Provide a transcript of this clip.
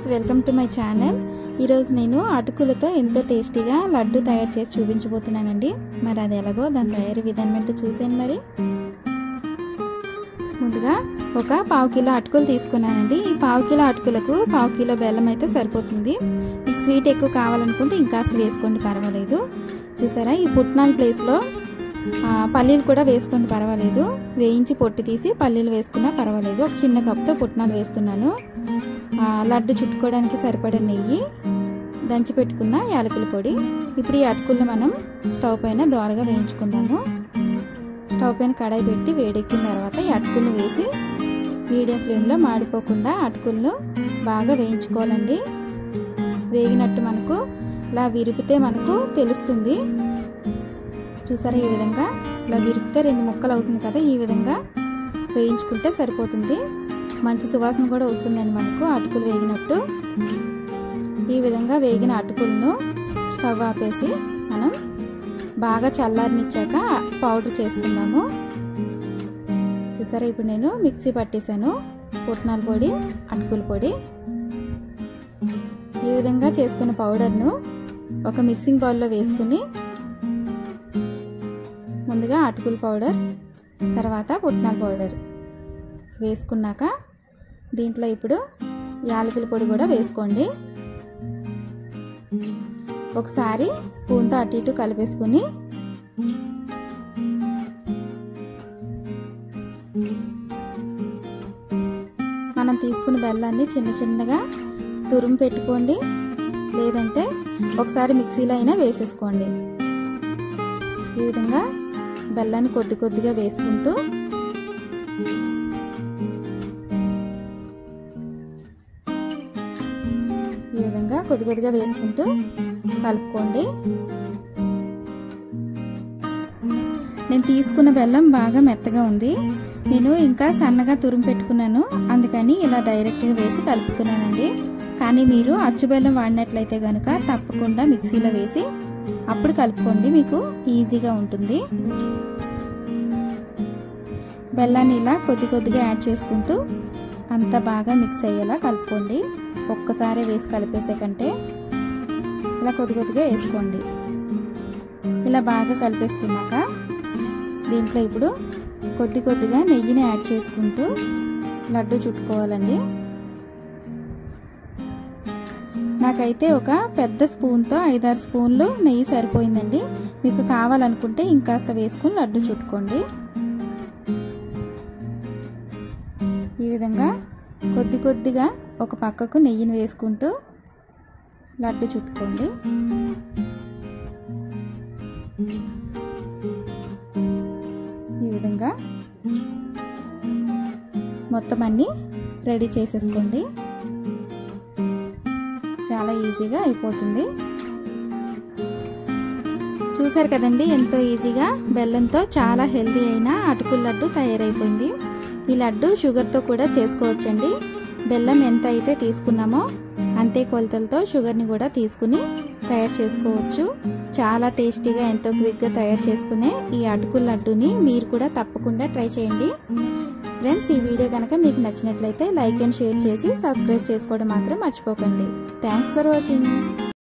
welcome to my channel ఈరోజు నేను అటుకులతో ఎంతో టేస్టీగా లడ్డు తయారు చేసి చూపించబోతున్నానండి మరి అది ఎలాగో దాని తయారీ విధానం ఏంటో చూసాను మరి ముందుగా ఒక పావు కిలో అటుకులు తీసుకున్నానండి ఈ పావు కిలో అటుకులకు పావు కిలో బెల్లం అయితే సరిపోతుంది మీకు స్వీట్ ఎక్కువ కావాలనుకుంటే ఇంకాస్త వేసుకోండి పర్వాలేదు చూసారా ఈ పుట్నాల ప్లేస్లో పల్లీలు కూడా వేసుకోండి పర్వాలేదు వేయించి పొట్టి తీసి పల్లీలు వేసుకున్నా పర్వాలేదు ఒక చిన్న కప్తో పుట్నాలు వేస్తున్నాను లడ్డు చుట్టుకోవడానికి సరిపడే నెయ్యి దంచి పెట్టుకున్న యాలకుల పొడి ఇప్పుడు ఈ అటుకులను మనం స్టవ్ పైన దోరగా వేయించుకుందాము స్టవ్ పైన కడాయి పెట్టి వేడెక్కిన తర్వాత ఈ అటుకులను వేసి మీడియం ఫ్లేమ్లో మాడిపోకుండా అటుకులను బాగా వేయించుకోవాలండి వేగినట్టు మనకు ఇలా విరిపితే మనకు తెలుస్తుంది చూసారా ఈ విధంగా ఇలా విరిపితే రెండు ముక్కలు అవుతుంది కదా ఈ విధంగా వేయించుకుంటే సరిపోతుంది మంచి సువాసన కూడా వస్తుందండి మనకు అటుకులు వేగినట్టు ఈ విధంగా వేగిన అటుకులను స్టవ్ ఆపేసి మనం బాగా చల్లారనిచ్చాక పౌడర్ చేసుకుందాము చూసారా ఇప్పుడు నేను మిక్సీ పట్టేశాను పుట్నాల పొడి అటుకుల పొడి ఈ విధంగా చేసుకున్న పౌడర్ను ఒక మిక్సింగ్ బౌల్లో వేసుకుని ముందుగా అటుకుల పౌడర్ తర్వాత పుట్నాల పౌడర్ వేసుకున్నాక దీంట్లో ఇప్పుడు యాలకుల పొడి కూడా వేసుకోండి ఒకసారి స్పూన్తో అటు ఇటు కలిపేసుకుని మనం తీసుకున్న బెల్లాన్ని చిన్న చిన్నగా తురుము పెట్టుకోండి లేదంటే ఒకసారి మిక్సీలో అయినా వేసేసుకోండి ఈ విధంగా బెల్లాన్ని కొద్ది కొద్దిగా వేసుకుంటూ ఈ విధంగా కొద్ది కొద్దిగా వేసుకుంటూ కలుపుకోండి నేను తీసుకున్న బెల్లం బాగా మెత్తగా ఉంది నేను ఇంకా సన్నగా తురుము పెట్టుకున్నాను అందుకని ఇలా డైరెక్ట్గా వేసి కలుపుతున్నానండి కానీ మీరు అచ్చు బెల్లం వాడినట్లయితే కనుక తప్పకుండా మిక్సీలో వేసి అప్పుడు కలుపుకోండి మీకు ఈజీగా ఉంటుంది బెల్లాన్ని ఇలా కొద్ది కొద్దిగా యాడ్ చేసుకుంటూ అంతా బాగా మిక్స్ అయ్యేలా కలుపుకోండి ఒక్కసారి వేసి కలిపేసే కంటే ఇలా కొద్ది కొద్దిగా వేసుకోండి ఇలా బాగా కలిపేసుకున్నాక దీంట్లో ఇప్పుడు కొద్ది కొద్దిగా నెయ్యిని యాడ్ చేసుకుంటూ లడ్డు చుట్టుకోవాలండి నాకైతే ఒక పెద్ద స్పూన్తో ఐదారు స్పూన్లు నెయ్యి సరిపోయిందండి మీకు కావాలనుకుంటే ఇంకాస్త వేసుకుని లడ్డు చుట్టుకోండి ఈ విధంగా కొద్ది కొద్దిగా ఒక పక్కకు నెయ్యిని వేసుకుంటూ లడ్డు చుట్టుకోండి ఈ విధంగా మొత్తం అన్నీ రెడీ చేసేసుకోండి చాలా ఈజీగా అయిపోతుంది చూసారు కదండి ఎంతో ఈజీగా బెల్లంతో చాలా హెల్తీ అయిన అటుకుల లడ్డు తయారైపోయింది ఈ లడ్డు షుగర్తో కూడా చేసుకోవచ్చండి బెల్లం ఎంత అయితే తీసుకున్నామో అంతే కొలతలతో షుగర్ని కూడా తీసుకుని తయారు చేసుకోవచ్చు చాలా టేస్టీగా ఎంతో క్విక్గా తయారు చేసుకునే ఈ అటుకుల లడ్డుని మీరు కూడా తప్పకుండా ట్రై చేయండి ఫ్రెండ్స్ ఈ వీడియో కనుక మీకు నచ్చినట్లయితే లైక్ అండ్ షేర్ చేసి సబ్స్క్రైబ్ చేసుకోవడం మాత్రం మర్చిపోకండి థ్యాంక్స్ ఫర్ వాచింగ్